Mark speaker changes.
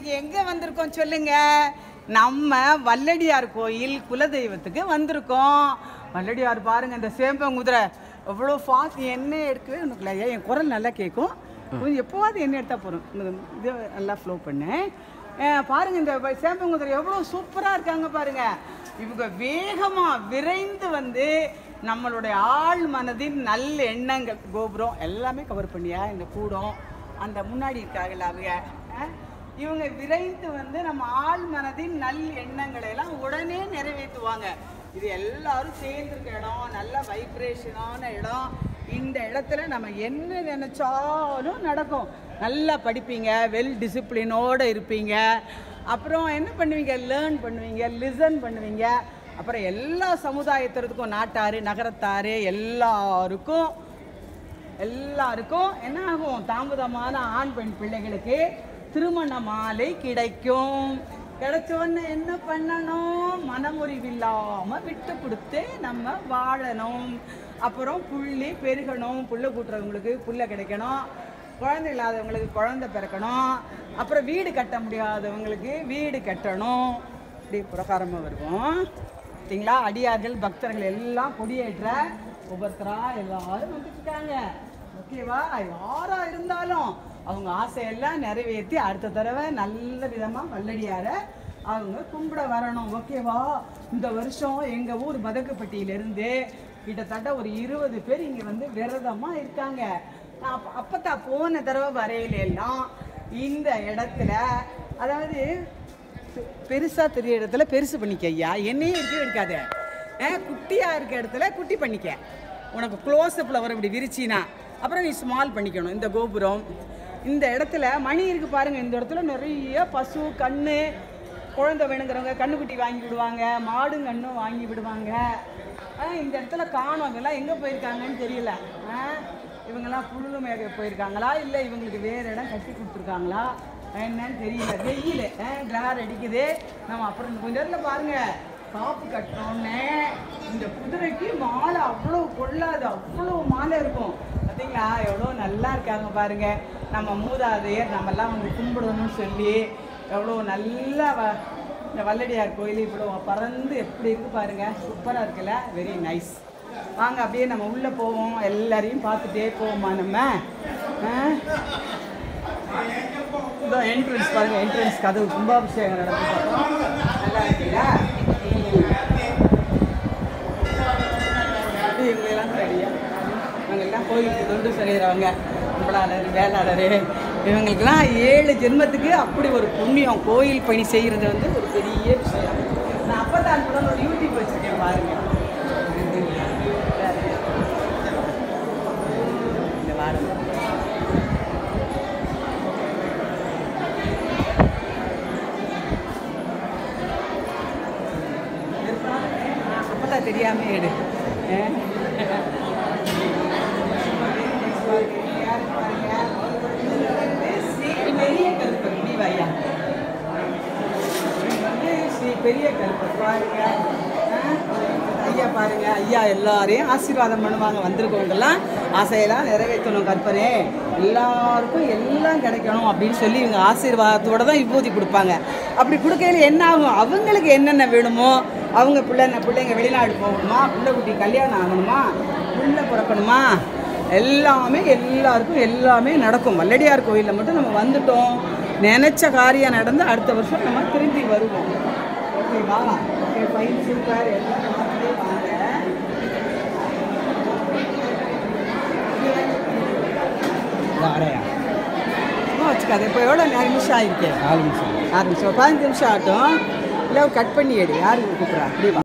Speaker 1: இன்னைக்கு எங்க வந்திருக்கோம் சொல்லுங்க நம்ம வல்லடியார் கோயில் குலதெய்வத்துக்கு வந்திருக்கோம் வல்லடியார் பாருங்க இந்த சேம்பங்குதிரை எவ்வளோ ஃபாஸ்ட் எண்ணெய் எடுக்கவே உனக்கு இல்லையா என் குரல் நல்லா கேட்கும் கொஞ்சம் எப்போவாது எண்ணெய் எடுத்தால் போகிறோம் இது நல்லா ஃப்ளோ பண்ணேன் அஹ் பாருங்க இந்த வ- சேம்பங்குதிரை எவ்வளோ சூப்பராக இருக்காங்க பாருங்க இவங்க வேகமாக விரைந்து வந்து நம்மளுடைய ஆள் மனதின் நல்ல எண்ணங்கள் கோபுரம் எல்லாமே கவர் பண்ணியா இந்த கூடம் அந்த முன்னாடி இருக்காங்கல்ல அவங்க அஹ், இவங்க விரைந்து வந்து நம்ம ஆள் மனதின் நல் எண்ணங்களை எல்லாம் உடனே நிறைவேற்றுவாங்க இது எல்லாரும் சேர்ந்துருக்க இடம் நல்ல வைப்ரேஷனான இடம் இந்த இடத்துல நம்ம என்ன நினைச்சாலும் நடக்கும் நல்லா படிப்பீங்க வெல் டிசிப்ளினோட இருப்பீங்க அப்புறம் என்ன பண்ணுவீங்க லேர்ன் பண்ணுவீங்க லிசன் பண்ணுவீங்க அப்புறம் எல்லா சமுதாயத்திற்கும் நாட்டார் நகரத்தார் எல்லாருக்கும் எல்லாருக்கும் என்ன ஆகும் தாமதமான ஆண் பெண் பிள்ளைகளுக்கு திருமண மாலை கிடைக்கும் கிடைச்ச உடனே என்ன பண்ணணும் மனமுறிவில்லாம விட்டு கொடுத்து நம்ம வாழணும் அப்புறம் புள்ளி பெருகணும் புள்ள கூட்டுறவங்களுக்கு புள்ள கிடைக்கணும் குழந்தை இல்லாதவங்களுக்கு குழந்தை பிறக்கணும் அப்புறம் வீடு கட்ட முடியாதவங்களுக்கு வீடு கட்டணும் இப்படி பிரகாரமாக வருவோம் பார்த்தீங்களா அடியார்கள் பக்தர்கள் எல்லாம் கொடியேற்ற ஒவ்வொருத்தரா எல்லாரும் வந்துட்டு இருக்காங்க ஓகேவா யாரா இருந்தாலும் அவங்க ஆசையெல்லாம் நிறைவேற்றி அடுத்த தடவை நல்ல விதமா வல்லடியார அவங்க கும்பிட வரணும் ஓகேவா இந்த வருஷம் எங்க ஊர் மதகுப்பட்டியிலிருந்து கிட்டத்தட்ட ஒரு இருபது பேர் இங்க வந்து விரதமா இருக்காங்க நான் அப்ப- அப்பதான் போன தடவை வரையில எல்லாம் இந்த இடத்துல அதாவது பெ- பெருசா தெரிய இடத்துல பெருசு பண்ணிக்க ஐயா என்னையே இருக்க இருக்காத குட்டியா இருக்க இடத்துல குட்டி பண்ணிக்க உனக்கு க்ளோஸ்அப்பில் வர இப்படி விரிச்சினா அப்புறம் நீ ஸ்மால் பண்ணிக்கணும் இந்த கோபுரம் இந்த இடத்துல மணி இருக்கு பாருங்க இந்த இடத்துல நிறைய பசு கண்ணு குழந்தை வேணுங்கிறவங்க கண்ணுக்குட்டி வாங்கி விடுவாங்க மாடும் கண்ணும் வாங்கி விடுவாங்க ஆ, இந்த இடத்துல காணும் இவங்கெல்லாம் எங்கே போயிருக்காங்கன்னு தெரியல ஆ, இவங்கெல்லாம் புல்லு மேக போயிருக்காங்களா இல்லை இவங்களுக்கு வேறு இடம் கட்டி கொடுத்துருக்காங்களா என்னன்னு தெரியல வெயில் கிளார் அடிக்குது நம்ம அப்புறம் கொஞ்ச நேரத்தில் பாருங்க காப்பு கட்டணுன்னே இந்த குதிரைக்கு மாலை அவ்வளோ கொள்ளாது அவ்வளோ மாலை இருக்கும் பார்த்தீங்களா எவ்வளோ நல்லா இருக்காங்க பாருங்க நம்ம மூதாதையர் நம்மெல்லாம் வந்து கும்பிடணும்னு சொல்லி எவ்வளோ நல்லா வ இந்த வல்லடியார் கோயில் இவ்வளோ பறந்து எப்படி இருக்கு பாருங்க சூப்பராக இருக்குல்ல வெரி நைஸ் வாங்க அப்படியே நம்ம உள்ளே போவோம் எல்லாரையும் பார்த்துட்டே போவோமா நம்ம ஆ? இதோ என்ட்ரன்ஸ் பாருங்க என்ட்ரன்ஸ் கதவு கும்பாபிஷேகம் நடந்து பார்த்தோம் நல்லா இருக்குல்ல அப்படியே இவங்கெல்லாம் ரெடியா இவங்கெல்லாம் கோயிலுக்கு தொண்டு செய்கிறவங்க கும்பலாளர் வேளாளர் இவங்களுக்கெல்லாம் ஏழு ஜென்மத்துக்கு அப்படி ஒரு புண்ணியம் கோயில் பணி செய்கிறது வந்து ஒரு பெரிய விஷயம் நான் அப்போ தான் கூட ஒரு யூடியூப் வச்சுருக்கேன் பாருங்க இந்த வாரம் அப்பதான் தெரியாம எடு பெரிய கருப்பர் நீ வையா ஸ்ரீ பெரிய கருப்பர் பாருங்க ஆ? ஐயா பாருங்க ஐயா எல்லாரையும் ஆசீர்வாதம் பண்ணுவாங்க வந்திருக்கவங்கெல்லாம் ஆசையெல்லாம் நிறைவேற்றணும் கற்பனே எல்லாருக்கும் எல்லாம் கிடைக்கணும் அப்படின்னு சொல்லி இவங்க ஆசீர்வாதத்தோட தான் விபூதி கொடுப்பாங்க அப்படி கொடுக்கையில என்ன ஆகும் அவங்களுக்கு என்னென்ன வேணுமோ அவங்க பிள்ளை பிள்ளைங்க வெளிநாடு போகணுமா பிள்ளை குட்டி கல்யாணம் ஆகணுமா பிள்ளை பிறக்கணுமா எல்லாமே எல்லாருக்கும் எல்லாமே நடக்கும் வல்லடியார் கோயிலில் மட்டும் நம்ம வந்துட்டோம் நினைச்ச காரியம் நடந்து அடுத்த வருஷம் நம்ம திரும்பி வருவோம் ஓகேவா ஓகே ஃபைன் சூப்பர் எல்லாம் பார்த்துட்டே வாங்க வாரையா சும்மா வச்சுக்காது இப்போ எவ்வளோ நாலு நிமிஷம் ஆயிருக்கு
Speaker 2: நாலு நிமிஷம்
Speaker 1: ஆறு நிமிஷம் பதினஞ்சு நிமிஷம் ஆகட்டும் இல்லை கட் பண்ணி எடு யாருக்கு கூப்பிட்றா அப்படி வா